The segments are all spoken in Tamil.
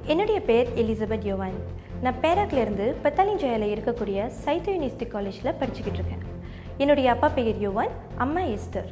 என்னுடைய பேர் எலிசபெத் யோவான் நான் பேராக்லேருந்து பத்தாலிஞ்சையில் இருக்கக்கூடிய சைத்தோ யூனிவர்சிட்டி காலேஜில் படிச்சுக்கிட்டு இருக்கேன் என்னுடைய அப்பா பெயர் யோவான் அம்மா எஸ்தர்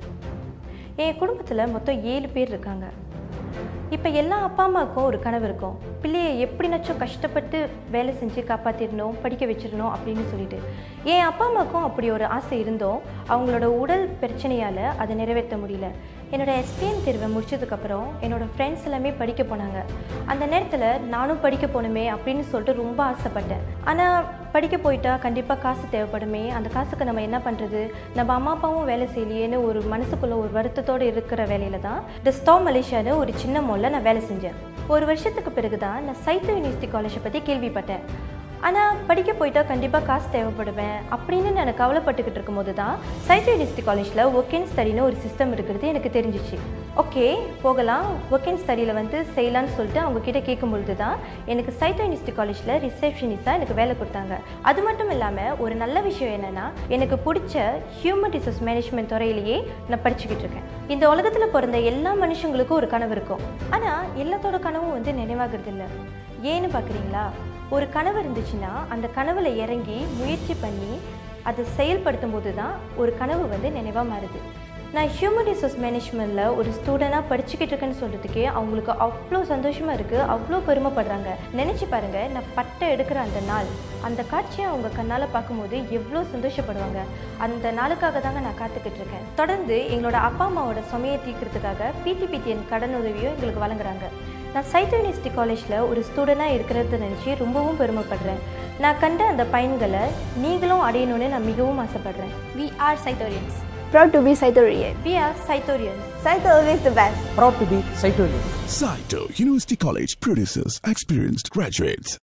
என் குடும்பத்தில் மொத்தம் ஏழு பேர் இருக்காங்க இப்போ எல்லா அப்பா அம்மாவுக்கும் ஒரு கனவு இருக்கும் பிள்ளையை எப்படினாச்சும் கஷ்டப்பட்டு வேலை செஞ்சு காப்பாற்றிடணும் படிக்க வச்சிடணும் அப்படின்னு சொல்லிட்டு என் அப்பா அம்மாவுக்கும் அப்படி ஒரு ஆசை இருந்தோம் அவங்களோட உடல் பிரச்சனையால் அதை நிறைவேற்ற முடியல என்னோட எஸ்பிஎன் தேர்வை முடிச்சதுக்கப்புறம் என்னோட ஃப்ரெண்ட்ஸ் எல்லாமே படிக்க போனாங்க அந்த நேரத்தில் நானும் படிக்க போகணுமே அப்படின்னு சொல்லிட்டு ரொம்ப ஆசைப்பட்டேன் ஆனால் படிக்க போயிட்டா கண்டிப்பாக காசு தேவைப்படுமே அந்த காசுக்கு நம்ம என்ன பண்ணுறது நம்ம அம்மா அப்பாவும் வேலை செய்யலையேன்னு ஒரு மனசுக்குள்ளே ஒரு வருத்தத்தோடு இருக்கிற வேலையில் தான் த ஸ்டா மலேசியான்னு ஒரு சின்ன மாலில் நான் வேலை செஞ்சேன் ஒரு வருஷத்துக்கு பிறகு தான் நான் சைத்தோ யூனிவர்சிட்டி காலேஜை பற்றி கேள்விப்பட்டேன் ஆனால் படிக்க போயிட்டா கண்டிப்பாக காசு தேவைப்படுவேன் அப்படின்னு நான் கவலைப்பட்டுக்கிட்டு இருக்கும்போது தான் சைத்தோ யூனிவர்சிட்டி காலேஜில் ஒர்க் அண்ட் ஸ்டடின்னு ஒரு சிஸ்டம் இருக்கிறது எனக்கு தெரிஞ்சிச்சு ஓகே போகலாம் ஒர்க் அண்ட் ஸ்டடியில் வந்து செய்யலான்னு சொல்லிட்டு அவங்க கிட்ட கேட்கும்பொழுது தான் எனக்கு சைத்தோ யூனிவர்சிட்டி காலேஜில் ரிசப்ஷனிஸ்டாக எனக்கு வேலை கொடுத்தாங்க அது மட்டும் இல்லாமல் ஒரு நல்ல விஷயம் என்னென்னா எனக்கு பிடிச்ச ஹியூமன் ரிசோர்ஸ் மேனேஜ்மெண்ட் துறையிலேயே நான் படிச்சுக்கிட்டு இருக்கேன் இந்த உலகத்தில் பிறந்த எல்லா மனுஷங்களுக்கும் ஒரு கனவு இருக்கும் ஆனால் எல்லாத்தோட கனவும் வந்து நினைவாகிறது இல்லை ஏன்னு பார்க்குறீங்களா ஒரு கனவு இருந்துச்சுன்னா அந்த கனவுல இறங்கி முயற்சி பண்ணி அதை செயல்படுத்தும் போது தான் ஒரு கனவு வந்து நினைவாக மாறுது நான் ஹியூமன் ரிசோர்ஸ் மேனேஜ்மெண்ட்டில் ஒரு ஸ்டூடெண்ட்டாக படிச்சுக்கிட்டு இருக்கேன்னு சொல்கிறதுக்கே அவங்களுக்கு அவ்வளோ சந்தோஷமாக இருக்குது அவ்வளோ பெருமைப்படுறாங்க நினச்சி பாருங்கள் நான் பட்டை எடுக்கிற அந்த நாள் அந்த காட்சியை அவங்க கண்ணால் பார்க்கும்போது எவ்வளோ சந்தோஷப்படுவாங்க அந்த நாளுக்காக தாங்க நான் காத்துக்கிட்டு இருக்கேன் தொடர்ந்து எங்களோட அப்பா அம்மாவோட சுமையை தீர்க்கிறதுக்காக பிடிபிடிஎன் கடன் உதவியும் எங்களுக்கு வழங்குறாங்க நான் சைத்தோ யூனிவர்சிட்டி காலேஜில் ஒரு ஸ்டூடெண்ட்டாக இருக்கிறத நினச்சி ரொம்பவும் பெருமைப்படுறேன் நான் கண்ட அந்த பயன்களை நீங்களும் அடையணும்னு நான் மிகவும் ஆசைப்படுறேன் We are Saitarians. Proud to be Saitarian. We are Saitorians Saito always the best. proud to be Saitolian. Saito University College produces experienced graduates.